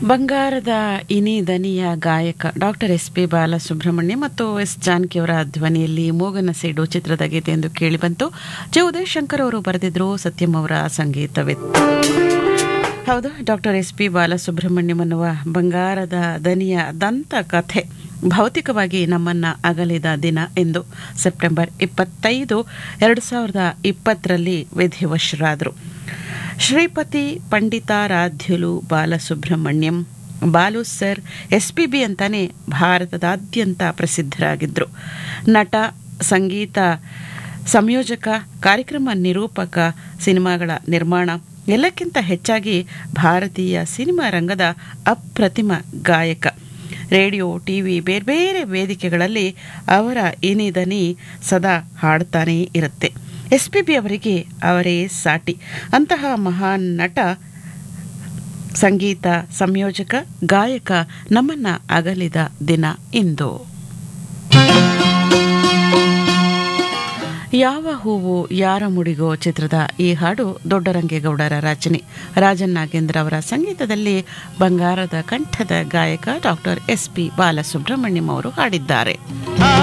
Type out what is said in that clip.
ಬಂಗಾರದ ಇನಿ ದನಿಯ ಗಾಯಕ ಡಾಕ್ಟರ್ ಎಸ್ ಪಿ ಬಾಲಸುಬ್ರಹ್ಮಣ್ಯ ಮತ್ತು ಎಸ್ ಜಾನಕಿಯವರ ಧ್ವನಿಯಲ್ಲಿ ಮೂಗನ ಸೇಡು ಚಿತ್ರದ ಗೀತೆ ಎಂದು ಕೇಳಿಬಂತು ಜೆ ಉದಯಶಂಕರ್ ಅವರು ಬರೆದಿದ್ರು ಸತ್ಯಂ ಅವರ ಸಂಗೀತವಿತ್ತು ಹೌದು ಡಾಕ್ಟರ್ ಎಸ್ ಪಿ ಬಾಲಸುಬ್ರಹ್ಮಣ್ಯಂ ಅನ್ನುವ ಬಂಗಾರದ ದನಿಯ ದಂತ ಕಥೆ ಭೌತಿಕವಾಗಿ ನಮ್ಮನ್ನ ಅಗಲಿದ ದಿನ ಎಂದು ಸೆಪ್ಟೆಂಬರ್ ಇಪ್ಪತ್ತೈದು ಎರಡು ಸಾವಿರದ ಇಪ್ಪತ್ತರಲ್ಲಿ ವಿಧಿವಶರಾದರು Sripati Panditaradhyula Balasubrahmanyam Balu sir S P B ಅಂತಾನೆ ಭಾರತದಾದ್ಯಂತ ಪ್ರಸಿದ್ಧರಾಗಿದ್ದರು ನಟ ಸಂಗೀತ ಸಂಯೋಜಕ ಕಾರ್ಯಕ್ರಮ ನಿರೂಪಕ ಸಿನಿಮಾಗಳ ನಿರ್ಮಾಣ ಎಲ್ಲಕ್ಕಿಂತ ಹೆಚ್ಚಾಗಿ ಭಾರತೀಯ ಸಿನಿಮಾ ರಂಗದ ಅಪ್ರತಿಮ ಗಾಯಕ ರೇಡಿಯೋ ಟಿವಿ ಬೇರೆ ಬೇರೆ ವೇದಿಕೆಗಳಲ್ಲಿ ಅವರ ಇನಿದನಿ ಸದಾ ಹಾಡ್ತಾನೇ ಇರುತ್ತೆ ಎಸ್ ಪಿ ಬಿ ಅವರಿಗೆ ಅವರೇ ಸಾಟಿ ಅಂತಹ ಮಹಾನ್ ನಟ ಸಂಗೀತ ಸಂಯೋಜಕ ಗಾಯಕ ನಮ್ಮನ್ನ ಅಗಲಿದ ದಿನ ಇಂದು ಯಾವ ಹೂವು ಯಾರ ಮುಡಿಗೋ ಚಿತ್ರದ ಈ ಹಾಡು ದೊಡ್ಡರಂಗೇಗೌಡರ ರಚನೆ ರಾಜನ್ ನಾಗೇಂದ್ರ ಅವರ ಸಂಗೀತದಲ್ಲಿ ಬಂಗಾರದ ಕಂಠದ ಗಾಯಕ ಡಾಕ್ಟರ್ ಎಸ್ ಪಿ ಬಾಲಸುಬ್ರಹ್ಮಣ್ಯಂ ಅವರು ಹಾಡಿದ್ದಾರೆ